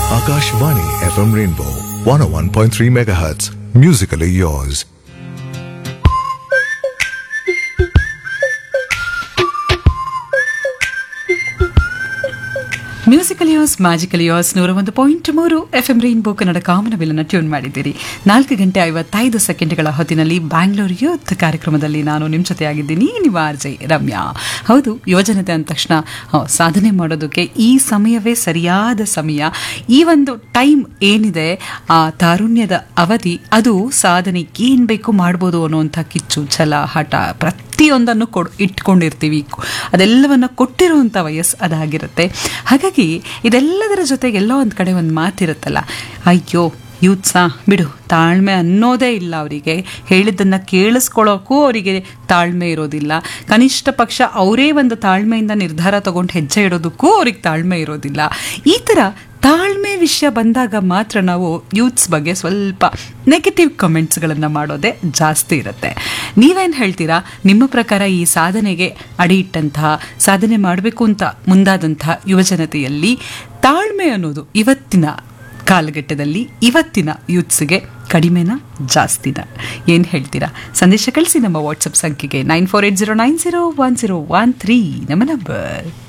Akashvani FM Rainbow 101.3 MHz. Musically yours. Musical yours magical yours ನೂರ ಒಂದು point ಮೂರು F M rainbow Kannada ಕಾಮನಬಿಲ್ಲನ್ನು tune ಮಾಡಿದ್ದೀರಿ ನಾಲ್ಕು ಗಂಟೆ ಐವತ್ತೈದು ಸೆಕೆಂಡ್ಗಳ ಹೊತ್ತಿನಲ್ಲಿ ಬ್ಯಾಂಗ್ಳೂರ್ ಯೂತ್ ಕಾರ್ಯಕ್ರಮದಲ್ಲಿ ನಾನು ನಿಮ್ಮ ಜೊತೆಯಾಗಿದ್ದೀನಿ ನಿಮ್ಮ ಆರ್ಜೆ ರಮ್ಯಾ ಹೌದು ಯುವಜನತೆ ಅಂದ ತಕ್ಷಣ ಹ, ಸಾಧನೆ ಮಾಡೋದಕ್ಕೆ ಈ ಸಮಯವೇ ಸರಿಯಾದ ಸಮಯ ಈ ಒಂದು ಟೈಮ್ ಏನಿದೆ ಆ ತಾರುಣ್ಯದ ಅವಧಿ ಅದು ಸಾಧನೆಗೆ ಏನು ಬೇಕು ಮಾಡ್ಬೋದು ಅನ್ನುವಂಥ ಕಿಚ್ಚು ಛಲ ಹಠ ಪ್ರತಿಯೊಂದನ್ನು ಕೊಡ್ ಇಟ್ಕೊಂಡಿರ್ತೀವಿ ಅದೆಲ್ಲವನ್ನ ಕೊಟ್ಟಿರುವಂಥ ವಯಸ್ಸು ಅದಾಗಿರುತ್ತೆ ಹಾಗಾಗಿ ಇದೆಲ್ಲದರ ಜೊತೆಗೆ ಎಲ್ಲೋ ಒಂದು ಕಡೆ ಒಂದು ಮಾತಿರುತ್ತಲ್ಲ ಅಯ್ಯೋ ಯೂತ್ಸಾ ಬಿಡು ತಾಳ್ಮೆ ಅನ್ನೋದೇ ಇಲ್ಲ ಅವರಿಗೆ ಹೇಳಿದ್ದನ್ನು ಕೇಳಿಸ್ಕೊಳ್ಳೋಕ್ಕೂ ಅವರಿಗೆ ತಾಳ್ಮೆ ಇರೋದಿಲ್ಲ ಕನಿಷ್ಠ ಪಕ್ಷ ಅವರೇ ಒಂದು ತಾಳ್ಮೆಯಿಂದ ನಿರ್ಧಾರ ತಗೊಂಡು ಹೆಜ್ಜೆ ಇಡೋದಕ್ಕೂ ಅವ್ರಿಗೆ ತಾಳ್ಮೆ ಇರೋದಿಲ್ಲ ಈ ಥರ ತಾಳ್ಮೆ ವಿಷಯ ಬಂದಾಗ ಮಾತ್ರ ನಾವು ಯೂತ್ಸ್ ಬಗ್ಗೆ ಸ್ವಲ್ಪ ನೆಗೆಟಿವ್ ಕಮೆಂಟ್ಸ್ಗಳನ್ನು ಮಾಡೋದೇ ಜಾಸ್ತಿ ಇರುತ್ತೆ ನೀವೇನು ಹೇಳ್ತೀರಾ ನಿಮ್ಮ ಪ್ರಕಾರ ಈ ಸಾಧನೆಗೆ ಅಡಿ ಇಟ್ಟಂತಹ ಸಾಧನೆ ಮಾಡಬೇಕು ಅಂತ ಮುಂದಾದಂತಹ ಯುವಜನತೆಯಲ್ಲಿ ತಾಳ್ಮೆ ಅನ್ನೋದು ಇವತ್ತಿನ ಕಾಲಘಟ್ಟದಲ್ಲಿ ಇವತ್ತಿನ ಯೂತ್ಸ್ಗೆ ಕಡಿಮೆನಾ ಜಾಸ್ತಿನಾ ಏನು ಹೇಳ್ತೀರಾ ಸಂದೇಶ ಕಳಿಸಿ ನಮ್ಮ ವಾಟ್ಸಪ್ ಸಂಖ್ಯೆಗೆ nine four eight zero nine zero one zero one three ನಮ್ಮ ನಂಬರ್